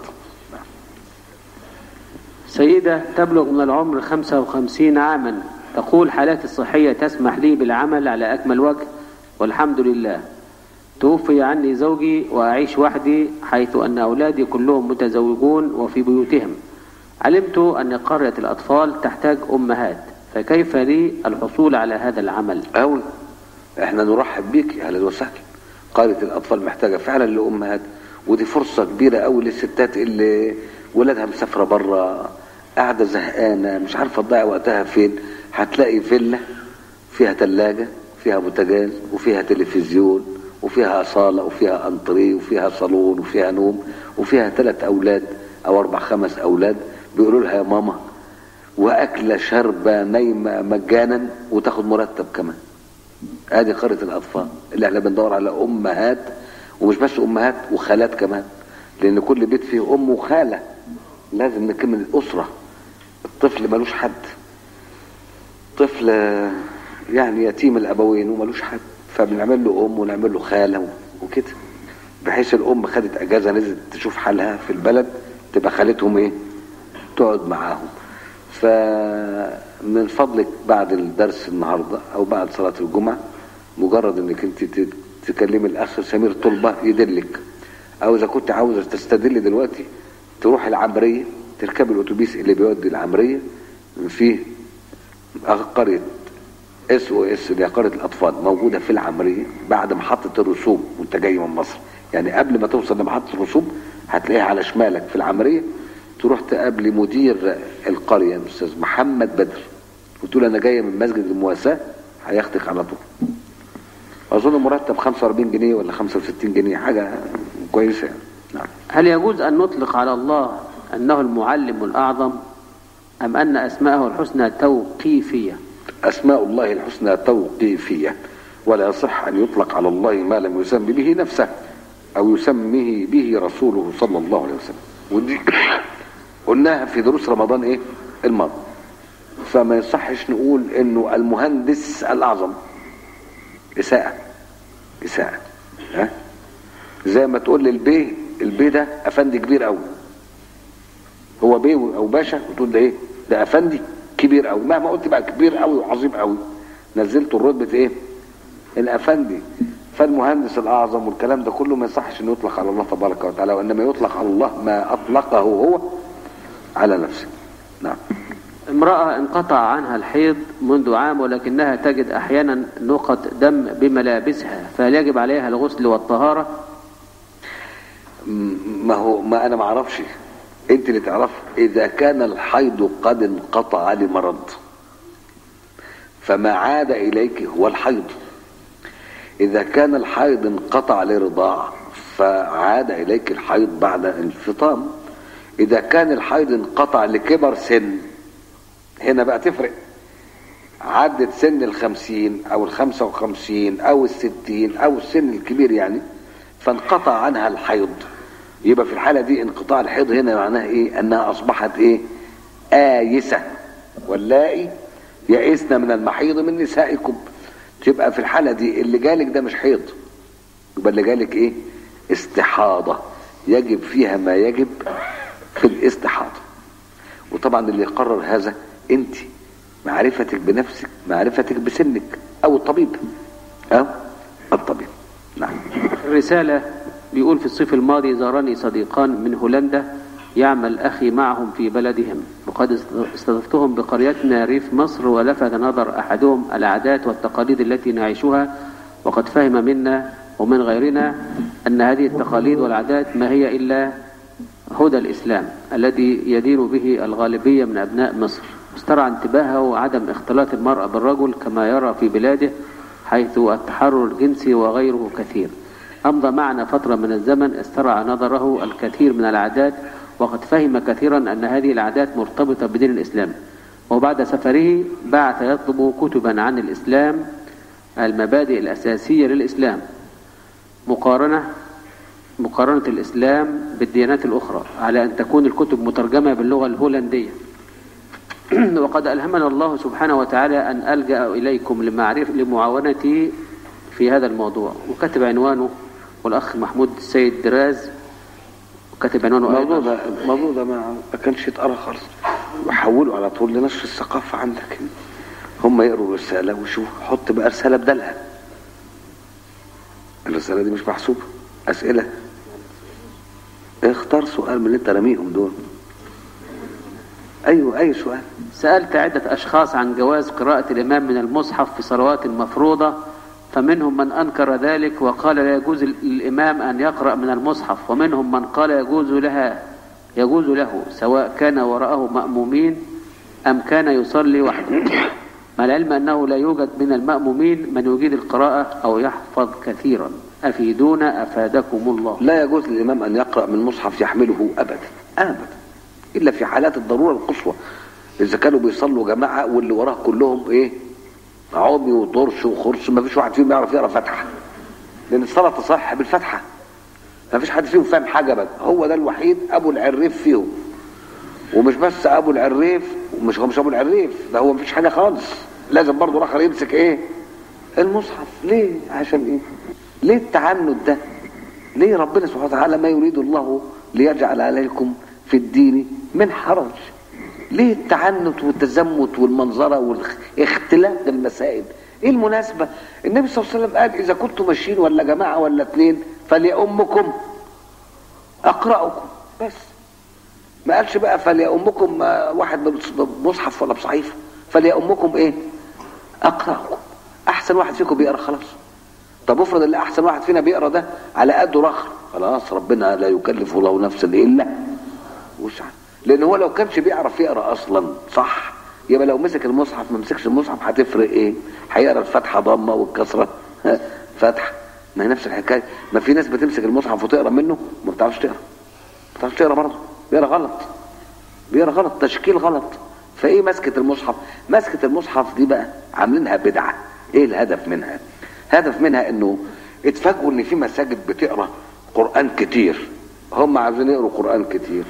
سيدة تبلغ من العمر 55 عاما تقول حالاتي الصحية تسمح لي بالعمل على أكمل وجه والحمد لله توفي عني زوجي وأعيش وحدي حيث أن أولادي كلهم متزوجون وفي بيوتهم علمت أن قرية الأطفال تحتاج أمهات فكيف لي الحصول على هذا العمل قوي احنا نرحب بيك يا اهلا وسهلا قرية الاطفال محتاجة فعلا لامهات ودي فرصة كبيرة قوي للستات اللي ولادها مسافرة بره قاعدة زهقانة مش عارفة تضيع وقتها فين هتلاقي فيلا فيها تلاجة فيها بوتاجاز وفيها تلفزيون وفيها صالة وفيها انطريه وفيها صالون وفيها نوم وفيها ثلاث اولاد او اربع خمس اولاد بيقولوا لها يا ماما واكله شاربه نايمه مجانا وتاخد مرتب كمان ادي قريه الاطفال اللي احنا بندور على امهات ومش بس امهات وخالات كمان لان كل بيت فيه ام وخاله لازم نكمل الاسره الطفل ملوش حد طفل يعني يتيم الابوين وملوش حد فبنعمل له ام ونعمل له خاله وكده بحيث الام خدت اجازه نزلت تشوف حالها في البلد تبقى خالتهم ايه تقعد معاهم فمن فضلك بعد الدرس النهارده او بعد صلاه الجمعه مجرد انك انت ت- تكلمي الاخ سمير طلبه يدلك او اذا كنت عاوزه تستدل دلوقتي تروح العمريه تركب الاتوبيس اللي بيودي العمريه في قريه اس او اس اللي هي قريه الاطفال موجوده في العمريه بعد محطه الرسوم وانت جاي من مصر يعني قبل ما توصل لمحطه الرسوم هتلاقيها على شمالك في العمريه تروح تقابلي مدير القريه الاستاذ محمد بدر وتقول انا جايه من مسجد المواساه هياخدك على طول اظن مرتب 45 جنيه ولا 65 جنيه حاجه كويسه يعني نعم هل يجوز أن نطلق على الله أنه المعلم الأعظم أم أن أسماءه الحسنى توقيفية أسماء الله الحسنى توقيفية ولا يصح أن يطلق على الله ما لم يسمي به نفسه أو يسميه به رسوله صلى الله عليه وسلم ودي قلناها في دروس رمضان إيه الماضي فما يصحش نقول إنه المهندس الأعظم إساءة إساءة ها زي ما تقول للبيه البيه ده أفندي كبير أوي هو بيه او باشا وتقول ده ايه ده افندي كبير قوي مهما قلت بقى كبير قوي وعظيم قوي نزلته الرتبه ايه الافندي فالمهندس الاعظم والكلام ده كله ما يصحش انه يطلق على الله تبارك وتعالى وانما يطلق على الله ما اطلقه هو على نفسه نعم امرأة انقطع عنها الحيض منذ عام ولكنها تجد أحيانا نقط دم بملابسها فهل يجب عليها الغسل والطهارة م- ما هو ما انا ما اعرفش انت اللي تعرف اذا كان الحيض قد انقطع لمرض فما عاد اليك هو الحيض اذا كان الحيض انقطع لرضاع فعاد اليك الحيض بعد الفطام اذا كان الحيض انقطع لكبر سن هنا بقى تفرق عدت سن الخمسين او الخمسة وخمسين او الستين او السن الكبير يعني فانقطع عنها الحيض يبقى في الحالة دي انقطاع الحيض هنا معناه ايه انها اصبحت ايه آيسة واللائي يئسن من المحيض من نسائكم تبقى في الحالة دي اللي جالك ده مش حيض يبقى اللي جالك ايه استحاضة يجب فيها ما يجب في الاستحاضة وطبعا اللي يقرر هذا انت معرفتك بنفسك معرفتك بسنك او الطبيب او الطبيب نعم الرسالة بيقول في الصيف الماضي زارني صديقان من هولندا يعمل أخي معهم في بلدهم وقد استضفتهم بقريتنا ريف مصر ولفت نظر أحدهم العادات والتقاليد التي نعيشها وقد فهم منا ومن غيرنا أن هذه التقاليد والعادات ما هي إلا هدى الإسلام الذي يدين به الغالبية من أبناء مصر استرعى انتباهه عدم اختلاط المرأة بالرجل كما يرى في بلاده حيث التحرر الجنسي وغيره كثير أمضى معنا فترة من الزمن استرعى نظره الكثير من العادات وقد فهم كثيرا أن هذه العادات مرتبطة بدين الإسلام وبعد سفره بعث يطلب كتبا عن الإسلام المبادئ الأساسية للإسلام مقارنة مقارنة الإسلام بالديانات الأخرى على أن تكون الكتب مترجمة باللغة الهولندية وقد ألهمنا الله سبحانه وتعالى أن ألجأ إليكم لمعرف لمعاونتي في هذا الموضوع وكتب عنوانه والأخ محمود السيد دراز وكتب عنوانه الموضوع أيضا ده الموضوع ده ما ما كانش يتقرا خالص وحولوا على طول لنشر الثقافه عندك هنا هم يقروا الرساله ويشوفوا حط بقى رساله بدلها الرساله دي مش محسوبه اسئله اختار سؤال من اللي انت راميهم دول ايوه اي سؤال سألت عدة أشخاص عن جواز قراءة الإمام من المصحف في صلوات المفروضة فمنهم من أنكر ذلك وقال لا يجوز للإمام أن يقرأ من المصحف ومنهم من قال يجوز لها يجوز له سواء كان وراءه مأمومين أم كان يصلي وحده مع العلم أنه لا يوجد من المأمومين من يجيد القراءة أو يحفظ كثيرا أفيدونا أفادكم الله لا يجوز للإمام أن يقرأ من مصحف يحمله أبدا أبدا إلا في حالات الضرورة القصوى إذا كانوا بيصلوا جماعة واللي وراه كلهم إيه عمي وطرش وخرش ما فيش واحد فيهم يعرف يقرأ فاتحة لأن الصلاة تصح بالفاتحة ما فيش حد فيهم فاهم حاجة بقى هو ده الوحيد أبو العريف فيهم ومش بس أبو العريف ومش هو مش أبو العريف ده هو مفيش حاجة خالص لازم برضه الآخر يمسك إيه المصحف ليه عشان إيه ليه التعنت ده ليه ربنا سبحانه وتعالى ما يريد الله ليجعل عليكم في الدين من حرج ليه التعنت والتزمت والمنظره واختلاف المسائل ايه المناسبه النبي صلى الله عليه وسلم قال اذا كنتم ماشيين ولا جماعه ولا اثنين فليؤمكم اقراكم بس ما قالش بقى فليؤمكم واحد بمصحف ولا بصحيفه فليؤمكم ايه اقراكم احسن واحد فيكم بيقرا خلاص طب افرض اللي احسن واحد فينا بيقرا ده على قده رخر خلاص ربنا لا يكلف الله نفسا الا وسعها لان هو لو كانش بيعرف يقرا اصلا صح يبقى لو مسك المصحف ما مسكش المصحف هتفرق ايه هيقرا الفتحه ضمه والكسره فتحه ما هي نفس الحكايه ما في ناس بتمسك المصحف وتقرا منه وما بتعرفش تقرا ما بتعرفش تقرا برضه بيقرا غلط بيقرا غلط تشكيل غلط فايه مسكه المصحف مسكه المصحف دي بقى عاملينها بدعه ايه الهدف منها هدف منها انه اتفاجئوا ان في مساجد بتقرا قران كتير هم عايزين يقروا قران كتير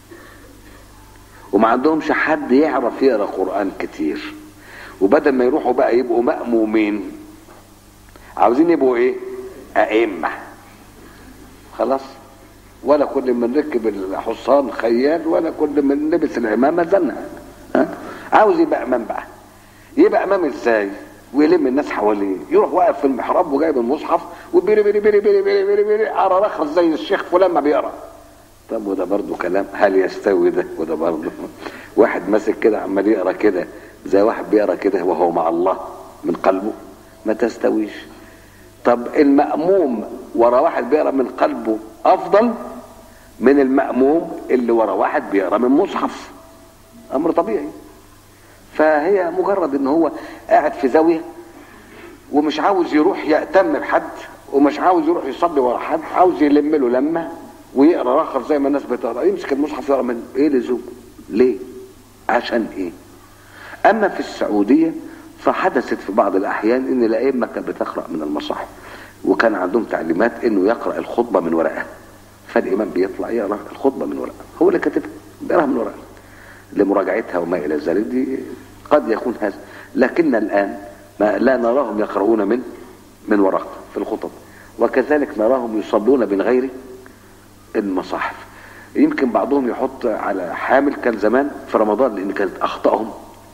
وما عندهمش حد يعرف يقرا قران كتير وبدل ما يروحوا بقى يبقوا مأمومين عاوزين يبقوا ايه ائمه خلاص ولا كل من ركب الحصان خيال ولا كل من لبس العمامه زنها ها عاوز يبقى امام بقى يبقى امام ازاي ويلم الناس حواليه يروح واقف في المحراب وجايب المصحف وبيري بيري بيري بيري بيري بيري بيري ارى رخص زي الشيخ فلان ما بيقرا طب وده برضه كلام هل يستوي ده وده برضه واحد ماسك كده عمال يقرا كده زي واحد بيقرا كده وهو مع الله من قلبه ما تستويش طب المأموم ورا واحد بيقرا من قلبه افضل من المأموم اللي ورا واحد بيقرا من مصحف امر طبيعي فهي مجرد ان هو قاعد في زاويه ومش عاوز يروح يأتم بحد ومش عاوز يروح يصلي ورا حد عاوز يلم له لمه ويقرا رخر زي ما الناس بتقرا يمسك المصحف يقرا منه ايه لزوم ليه عشان ايه اما في السعوديه فحدثت في بعض الاحيان ان الائمه كانت بتقرا من المصاحف وكان عندهم تعليمات انه يقرا الخطبه من ورقه فالامام بيطلع يقرا الخطبه من ورقه هو اللي كاتبها بيقراها من ورقه لمراجعتها وما الى ذلك دي قد يكون هذا لكن الان ما لا نراهم يقرؤون من من ورقه في الخطب وكذلك نراهم يصلون من غير المصاحف يمكن بعضهم يحط على حامل كان زمان في رمضان لان كانت اخطائهم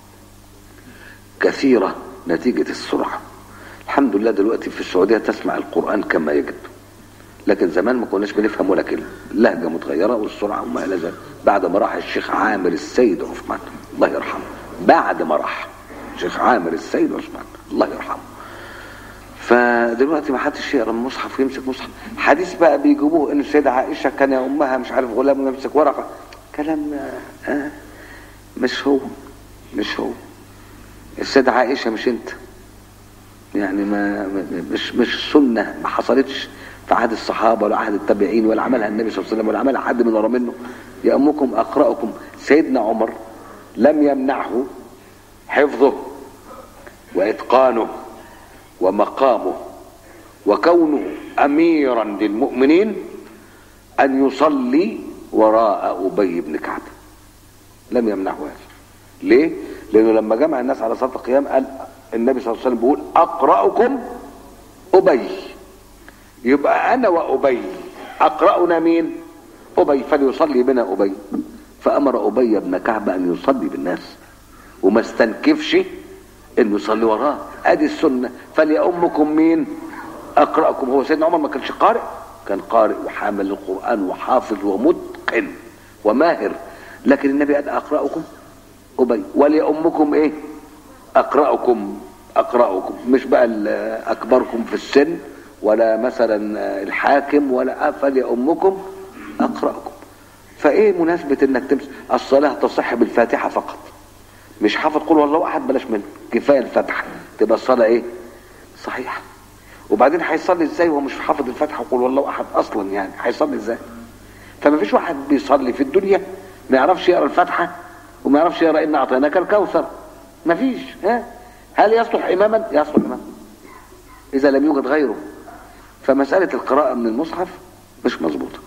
كثيره نتيجه السرعه الحمد لله دلوقتي في السعوديه تسمع القران كما يجب لكن زمان ما كناش بنفهم ولا كلمه اللهجه متغيره والسرعه وما الى ذلك بعد ما راح الشيخ عامر السيد عثمان الله يرحمه بعد ما راح الشيخ عامر السيد عثمان الله يرحمه فدلوقتي ما حدش يقرا المصحف ويمسك مصحف حديث بقى بيجيبوه ان السيده عائشه كان يا امها مش عارف غلام يمسك ورقه كلام آه مش هو مش هو السيده عائشه مش انت يعني ما مش مش سنه ما حصلتش في عهد الصحابه ولا عهد التابعين ولا عملها النبي صلى الله عليه وسلم ولا عملها حد من ورا منه يأمكم اقرأكم سيدنا عمر لم يمنعه حفظه واتقانه ومقامه وكونه اميرا للمؤمنين ان يصلي وراء ابي بن كعب لم يمنعه هذا ليه لانه لما جمع الناس على صلاه القيام قال النبي صلى الله عليه وسلم بيقول اقراكم ابي يبقى انا وابي اقرانا مين ابي فليصلي بنا ابي فامر ابي بن كعب ان يصلي بالناس وما استنكفش انه يصلي وراه ادي السنه فليأمكم مين اقراكم هو سيدنا عمر ما كانش قارئ كان قارئ وحامل القران وحافظ ومتقن وماهر لكن النبي قال اقراكم ابي وليأمكم ايه اقراكم اقراكم مش بقى اكبركم في السن ولا مثلا الحاكم ولا فليأمكم اقراكم فايه مناسبه انك تمسك الصلاه تصح بالفاتحه فقط مش حافظ قول والله احد بلاش منه كفايه الفتحه تبقى الصلاه ايه صحيحه وبعدين هيصلي ازاي وهو مش حافظ الفتحه وقول والله احد اصلا يعني هيصلي ازاي فما فيش واحد بيصلي في الدنيا ما يعرفش يقرا الفاتحه وما يعرفش يقرا ان اعطيناك الكوثر ما فيش ها هل يصلح اماما يصلح اماما اذا لم يوجد غيره فمساله القراءه من المصحف مش مظبوطه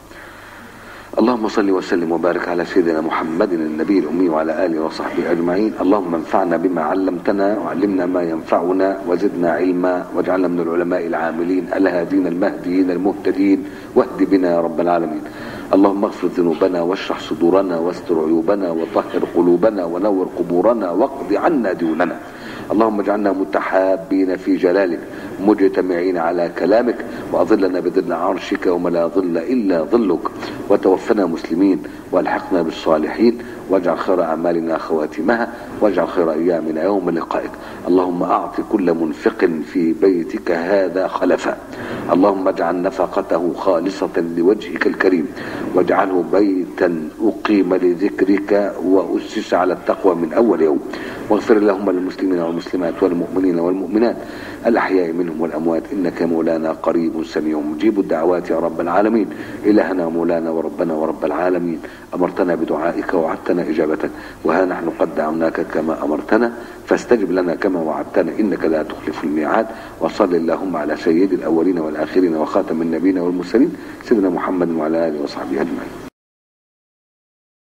اللهم صل وسلم وبارك على سيدنا محمد النبي الأمي وعلى آله وصحبه أجمعين اللهم انفعنا بما علمتنا وعلمنا ما ينفعنا وزدنا علما واجعلنا من العلماء العاملين الهادين المهديين المهتدين واهد بنا يا رب العالمين اللهم اغفر ذنوبنا واشرح صدورنا واستر عيوبنا وطهر قلوبنا ونور قبورنا واقض عنا ديوننا اللهم اجعلنا متحابين في جلالك مجتمعين على كلامك واظلنا بظل عرشك وما لا ظل الا ظلك وتوفنا مسلمين والحقنا بالصالحين واجعل خير اعمالنا خواتمها واجعل خير ايامنا يوم لقائك اللهم اعط كل منفق في بيتك هذا خلفا اللهم اجعل نفقته خالصه لوجهك الكريم واجعله بيتا اقيم لذكرك واسس على التقوى من اول يوم واغفر اللهم للمسلمين والمسلمات والمؤمنين والمؤمنات الأحياء منهم والأموات إنك مولانا قريب سميع مجيب الدعوات يا رب العالمين إلهنا مولانا وربنا ورب العالمين أمرتنا بدعائك ووعدتنا إجابتك وها نحن قد دعوناك كما أمرتنا فاستجب لنا كما وعدتنا إنك لا تخلف الميعاد وصل اللهم على سيد الأولين والآخرين وخاتم النبيين والمرسلين سيدنا محمد وعلى آله وصحبه أجمعين